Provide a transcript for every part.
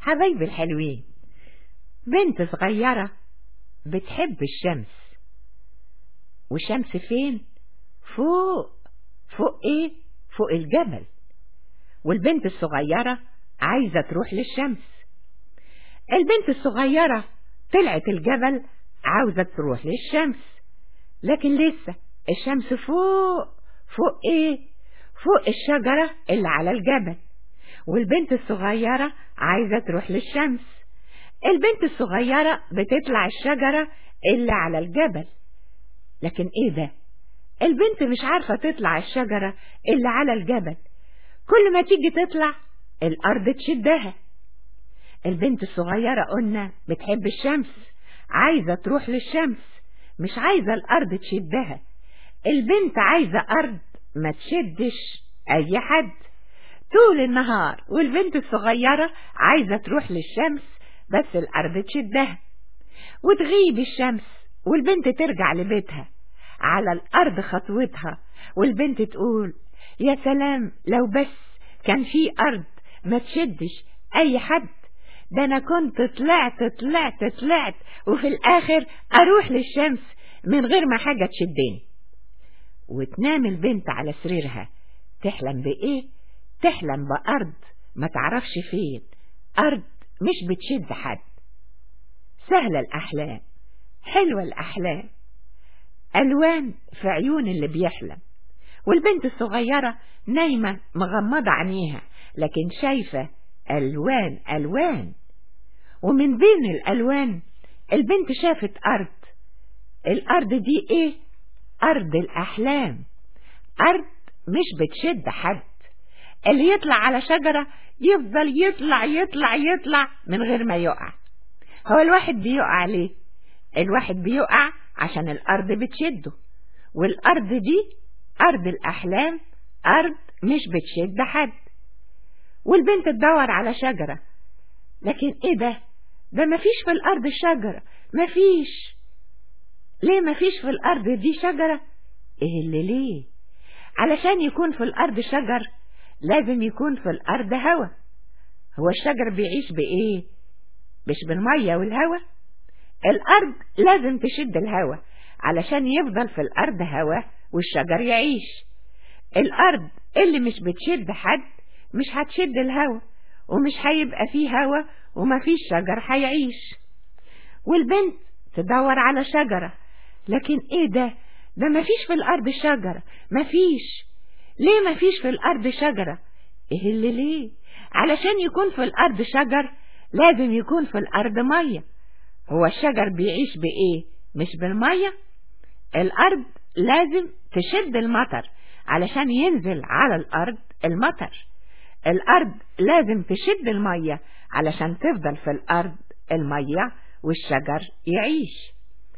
حبايبي الحلوين بنت صغيرة بتحب الشمس والشمس فين فوق فوق ايه فوق الجبل والبنت الصغيرة عايزة تروح للشمس البنت الصغيرة طلعت الجبل عاوزة تروح للشمس لكن لسه الشمس فوق فوق ايه فوق الشجرة اللي على الجبل والبنت الصغيرة عايزة تروح للشمس البنت الصغيرة بتطلع الشجرة اللي على الجبل لكن ايه ده البنت مش عارفة تطلع الشجرة اللي على الجبل كل ما تيجي تطلع الأرض تشدها البنت الصغيرة قلنا بتحب الشمس عايزة تروح للشمس مش عايزة الأرض تشدها البنت عايزة أرض ما تشدش أي حد طول النهار والبنت الصغيرة عايزة تروح للشمس بس الأرض تشدها وتغيب الشمس والبنت ترجع لبيتها على الأرض خطوتها والبنت تقول يا سلام لو بس كان في أرض ما تشدش أي حد ده أنا كنت طلعت طلعت طلعت وفي الآخر أروح للشمس من غير ما حاجة تشدني وتنام البنت على سريرها تحلم بإيه؟ تحلم بأرض ما تعرفش فين أرض مش بتشد حد سهلة الأحلام حلوة الأحلام ألوان في عيون اللي بيحلم والبنت الصغيرة نايمة مغمضة عينيها لكن شايفة ألوان ألوان ومن بين الألوان البنت شافت أرض الأرض دي إيه؟ أرض الأحلام أرض مش بتشد حد اللي يطلع على شجرة يفضل يطلع يطلع يطلع من غير ما يقع هو الواحد بيقع ليه الواحد بيقع عشان الأرض بتشده والأرض دي أرض الأحلام أرض مش بتشد حد والبنت تدور على شجرة لكن ايه ده ده مفيش في الأرض شجرة مفيش ليه مفيش في الأرض دي شجرة ايه اللي ليه علشان يكون في الأرض شجر لازم يكون في الأرض هوا هو الشجر بيعيش بإيه مش بالمية والهوا الأرض لازم تشد الهوا علشان يفضل في الأرض هوا والشجر يعيش الأرض اللي مش بتشد حد مش هتشد الهوا ومش هيبقى فيه هوا ومفيش شجر هيعيش والبنت تدور على شجرة لكن ايه ده ده مفيش في الأرض شجرة مفيش ليه مفيش في الأرض شجرة ايه اللي ليه علشان يكون في الأرض شجر لازم يكون في الأرض مية هو الشجر بيعيش بإيه مش بالمية الأرض لازم تشد المطر علشان ينزل على الأرض المطر الأرض لازم تشد المية علشان تفضل في الأرض المية والشجر يعيش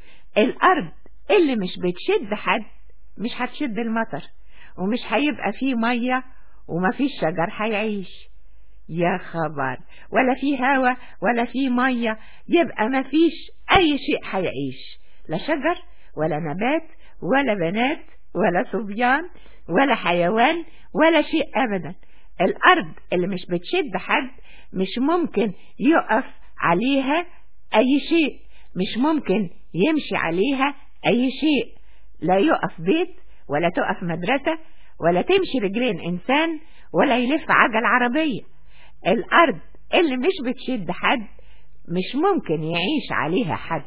الأرض اللي مش بتشد حد مش هتشد المطر ومش هيبقى فيه مية ومفيش شجر هيعيش يا خبر ولا في هوا ولا في مية يبقى مفيش أي شيء هيعيش لا شجر ولا نبات ولا بنات ولا صبيان ولا حيوان ولا شيء أبدا الأرض اللي مش بتشد حد مش ممكن يقف عليها أي شيء مش ممكن يمشي عليها أي شيء لا يقف بيت ولا تقف مدرسة ولا تمشي رجلين إنسان ولا يلف عجل عربية الأرض اللي مش بتشد حد مش ممكن يعيش عليها حد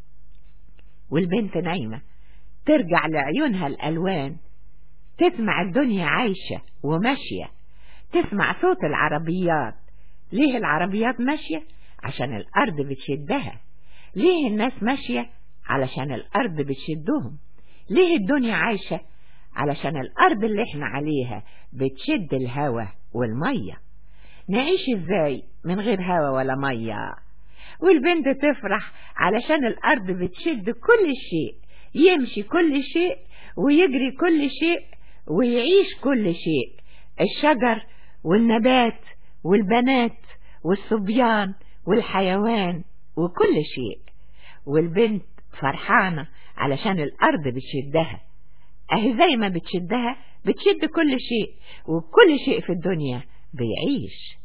والبنت نايمة ترجع لعيونها الألوان تسمع الدنيا عايشة وماشية تسمع صوت العربيات ليه العربيات ماشية عشان الأرض بتشدها ليه الناس ماشية علشان الأرض بتشدهم ليه الدنيا عايشة علشان الأرض اللي احنا عليها بتشد الهوا والمية نعيش ازاي من غير هوا ولا مية والبنت تفرح علشان الأرض بتشد كل شيء يمشي كل شيء ويجري كل شيء ويعيش كل شيء الشجر والنبات والبنات والصبيان والحيوان وكل شيء والبنت فرحانة علشان الأرض بتشدها أهي زي ما بتشدها بتشد كل شيء وكل شيء في الدنيا بيعيش